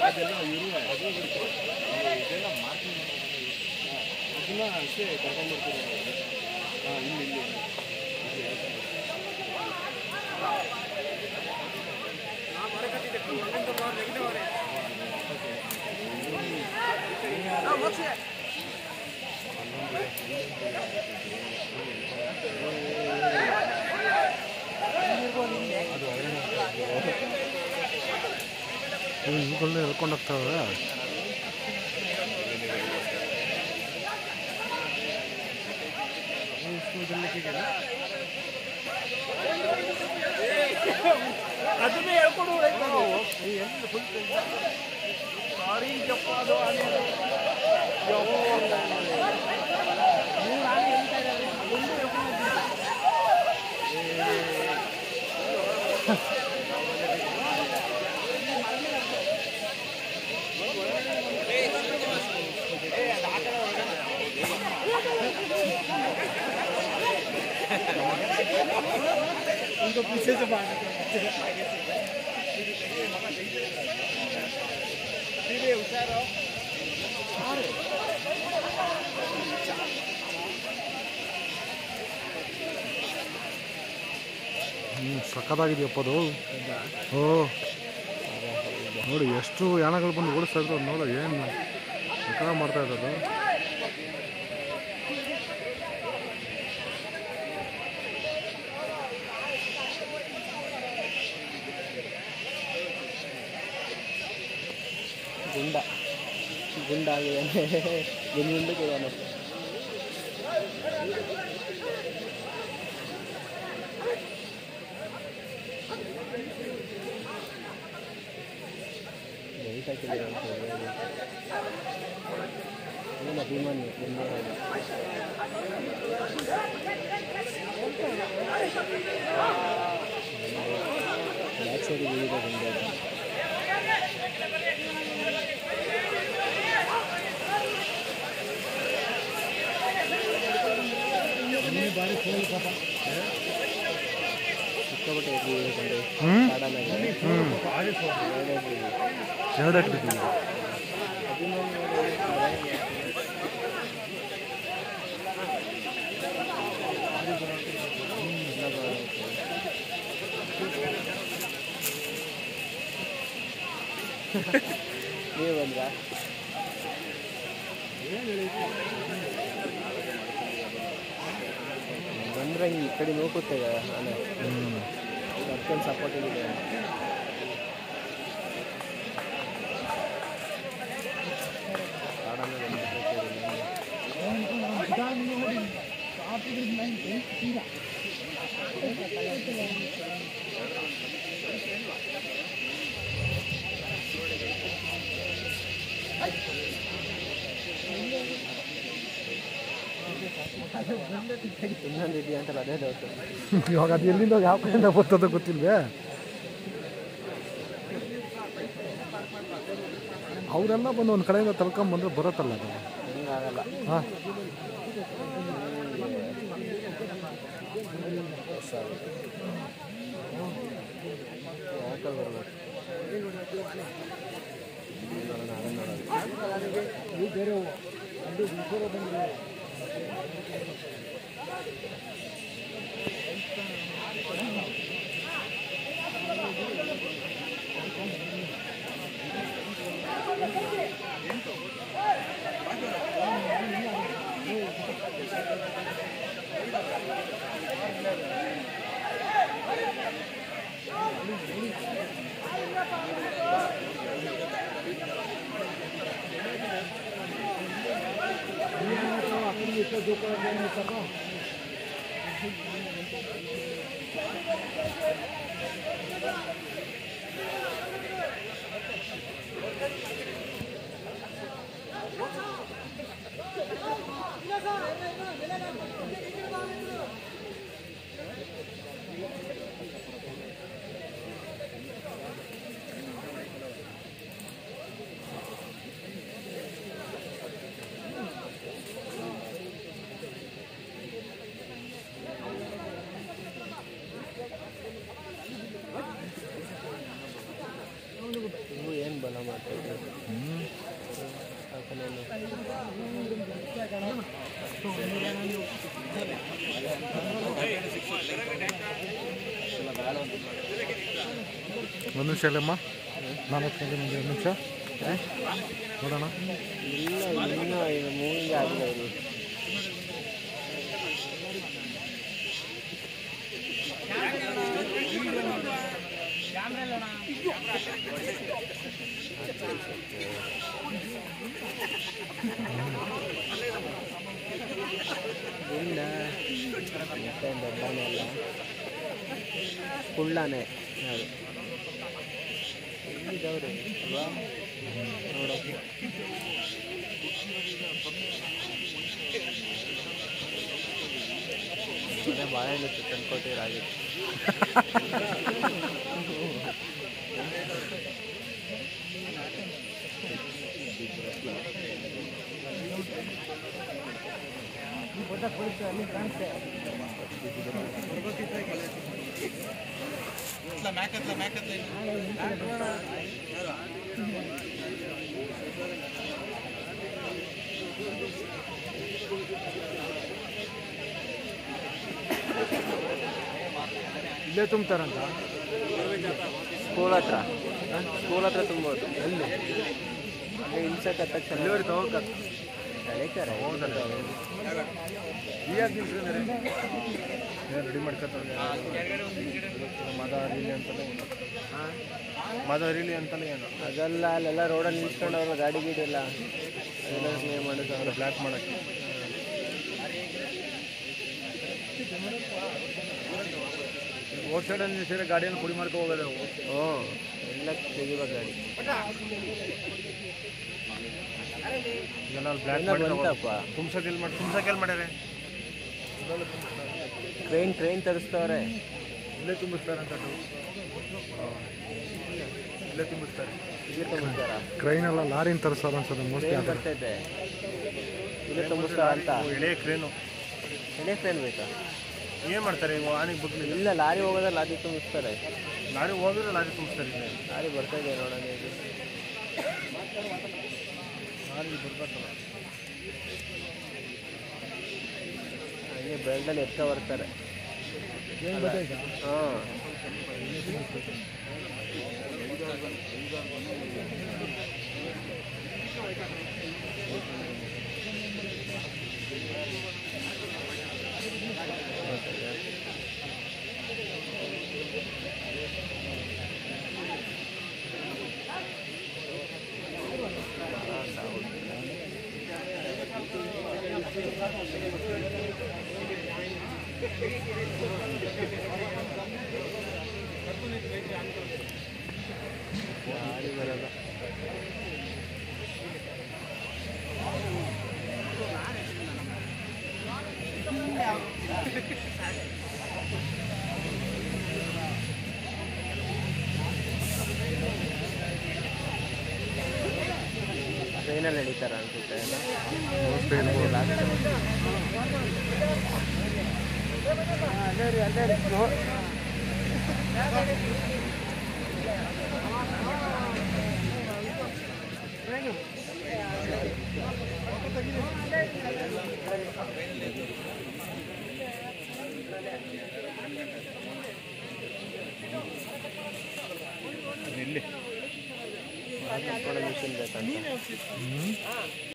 ಅದೆಲ್ಲ ಇರುವೆ ಅದು ಬಿಟ್ಟು ಇದೆಲ್ಲ ಮಾರ್ಕಿಂಗ್ ಅದನ್ನ ಅಷ್ಟೇ ಕರ್ಕೊಂಡ್ಬರ್ತೀವಿ ಹಾಂ ಇಲ್ಲಿ ಇಲ್ಲಿ ಇವುಗಳನ್ನ ಎಳ್ಕೊಂಡು ಹೋಗ್ತಾವೆ ಅದನ್ನೇ ಹೇಳ್ಕೊಡು ಸಾರಿ ಜಪ್ಪ ಅದು ಆನೆ ಅದು. ಯವ್ವ. ಮೂರು ಆನೆ ಎಳಿತಾ ಇದಾವೆ. ಒಂದು ಎಳ್ಕೊಂಡು ಹೋಗ್ತಿದೆ. उनको पीछे से मारना सीधे उतारो ಹ್ಞೂ ಸಖತ್ತಾಗಿದೆಯಪ್ಪ ಅದು ಓ ನೋಡಿ ಎಷ್ಟು ಯಾನಗಳು ಬಂದು ಓಡಿಸ್ತಾ ಇದ್ರು ಅದು ನೋಡು ಏನು ಸಖತ್ತಾಗಿ ಮಾಡ್ತಾ ಇರೋದು ಗುಂಡ ಗುಂಡಾಗಿದ್ದಾನೆ ಗುಂಡು ಗುಂಡಕ್ಕಿದ್ದಾನೆ ಲೈಟ್ ಹಾಕಿದ್ದಾರೆ ಅಂತ ಹೇಳಿ ಏನು ಅಭಿಮಾನಿ ಮುಂದೆ ಬ್ಯಾಕ್ ಸೈಡ್ ಇದೆ ಗುಂಡೆ ಅದು. ಸಿಕ್ಕಾಪಟ್ಟೆ ಎದ್ದು ಹೇಳ್ಕೊಂಡು ಹ್ಞೂ ಕಾಡಾನಾಗ ಹ್ಞೂ ಎರಡೇ ಎರಡಕ್ಕೆ ಬಿದ್ದೀವಿ ನೀವು ಬಂದ್ರಾ ಬಂದ್ರೆ ಈ ಕಡೆ ನೋಡುತ್ತೆ ಆನೆ ಹ್ಞೂ ಅದಕ್ಕೊಂದು ಸಪೋರ್ಟ್ ಇದೆ ಕಾಡಾನೆ ಬಂದ್ಬಿಟ್ಟು ಇನ್ನೊಂದು ಇದೆಯಾ ಅಂತಲ್ಲ ಅದೇ ಡೌಟ್ ಇವಾಗ ಅದು ಎಲ್ಲಿಂದ ಯಾವ ಕಡೆಯಿಂದ ಬರ್ತದೋ ಗೊತ್ತಿಲ್ವೇ ಅವರೆಲ್ಲ ಬಂದು ಒಂದು ಕಡೆಯಿಂದ ತಳ್ಕೊಂಬಂದ್ರೆ ಬರುತ್ತಲ್ಲ ಅದು ಹಂಗಾಗಲ್ಲ ಹಾಂ ಯಾಕಲ್ಲಿ ಬರ್ಬೇಕು ನೋಡೋಣ ಅದನ್ನ ನೋಡೋದು ಒಂದು ನಿಮಿಷ ಇಲ್ಲಮ್ಮ ನಾನು ಹೋಗ್ತೀನಿ ಒಂದು ನಿಮಿಷ ನೋಡೋಣ ಇಲ್ಲ ಇನ್ನೂ ಇದು ಮೂವಿಂಗ್ ಆಗಿಲ್ಲ ಇದು ಇಲ್ಲ ಮತ್ತೆ ದೊಡ್ಡನೇ ಅಲ್ಲ ಕುಳ್ಳಾನೆ ಅದು ಇಲ್ಲಿದವ್ರೆ ಅಲ್ವಾ ನೋಡೋಕೆ ಮನೆ ಬಾಳೆಹಣ್ಣು ತಂದ್ಕೊಟ್ಟಿರಾಗಿತ್ತು ಇಲ್ಲೇ ತುಂಬ್ತಾರಂತ ಸ್ಕೂಲ್ ಹತ್ರ ಸ್ಕೂಲ್ ಹತ್ರ ತುಂಬೋದು ಎಲ್ಲಿ ಅಲ್ಲಿ ಇನ್ಸಕ್ ತಕ್ಷಣ ಕಳೀತಾರೆ ರೆಡಿ ಮಾಡ್ಕೊತಾರೆ ಮದ ಹರಿಲಿ ಅಂತಲೇ ಏನು ಮದ ಹರಿಲಿ ಅಂತಲೇ ಏನು ಅದೆಲ್ಲ ಅಲ್ಲೆಲ್ಲ ರೋಡಲ್ಲಿ ನಿಲ್ಸ್ಕೊಂಡವ್ರು ಗಾಡಿ ಗೀಡಿ ಎಲ್ಲ ಅದೆಲ್ಲ ಕ್ಲಿಯರ್ ಮಾಡೋದು ಬ್ಲ್ಯಾಕ್ ಮಾಡೋಕ್ಕೆ ರೋಡ್ ಸೈಡಲ್ಲಿ ನಿಲ್ಸಿದ್ರೆ ಗಾಡಿಯನ್ನು ಪುಡಿ ಮಾಡ್ಕೊ ಹೋಗೋದು ಅವು ಹ್ಞೂ ಎಲ್ಲ ತೆಗಿಬೇಕು ಗಾಡಿ ಇದೆಲ್ಲ ಬ್ಲ್ಯಾಕ್ ಎಲ್ಲ ಮಾಡಿ ಬಂತಪ್ಪ ತುಂಬ್ಸಕ್ಕೆ ಎಲ್ಲಿ ಮಾಡಿ ತುಂಬ್ಸಕ್ಕೆ ಎಲ್ಲಿ ಮಾಡ್ಯಾರೆ ಟ್ರೈನ್ ಟ್ರೈನ್ ತರಿಸ್ತವ್ರೆ ಇಲ್ಲೇ ತುಂಬಿಸ್ತಾರೆ ಅಂತ ಇಲ್ಲೇ ತುಂಬಿಸ್ತಾರೆ ಇಲ್ಲಿ ತುಂಬಿಸ್ತಾರ ಕ್ರೈನ್ ಎಲ್ಲ ಲಾರಿನ ತರಿಸ್ತಾರೆ ಅನ್ಸೋದು ಮೋಸ್ಟ್ಲಿ ಟ್ರೈನ್ ಬರ್ತೈತೆ ಇಲ್ಲಿ ತುಂಬಿಸ್ತಾರ ಅಂತ ಎಳೆ ಕ್ರೇನು ಎಣ್ಣೆ ಟ್ರೈನ್ ಬೇಕಾ ಏನು ಮಾಡ್ತಾರೆ ಇವು ಆನೆಗೆ ಬಗ್ಲಿಲ್ಲ ಇಲ್ಲ ಲಾರಿ ಹೋಗೋದ್ರೆ ಲಾರಿ ತುಂಬಿಸ್ತಾರೆ ಲಾರಿ ಹೋಗಿದ್ರೆ ಲಾರಿ ತುಂಬಿಸ್ತಾರೆ ಇಲ್ಲಿ ಲಾರಿ ಬರ್ತಾ ಇದೆ ನೋಡೋಣ ಇದು ಲಾರಿ ಬರ್ಬೇಕಲ್ಲ ಹಂಗೆ ಬೆಳ್ದಲ್ಲಿ ಎತ್ತ ಬರ್ತಾರೆ ಏನು ಗೊತ್ತಾಯ್ತಾ ಹಾಂ ಗಾಡಿ ಬರಲ್ಲ ಟ್ರೈನಲ್ಲಿ ನಡೀತಾರ ಅನ್ಸುತ್ತೆ ಎಲ್ಲ ಮೋಸ್ಟ್ಲಿ ಇರ್ಬೋದು. ಅದೇ ರೀ ಅದೇ ರೀ ನೋ- ಇಲ್ಲಿ ಮಿಷಿನ್ ಬೇಕಂತ ಹ್ಞೂ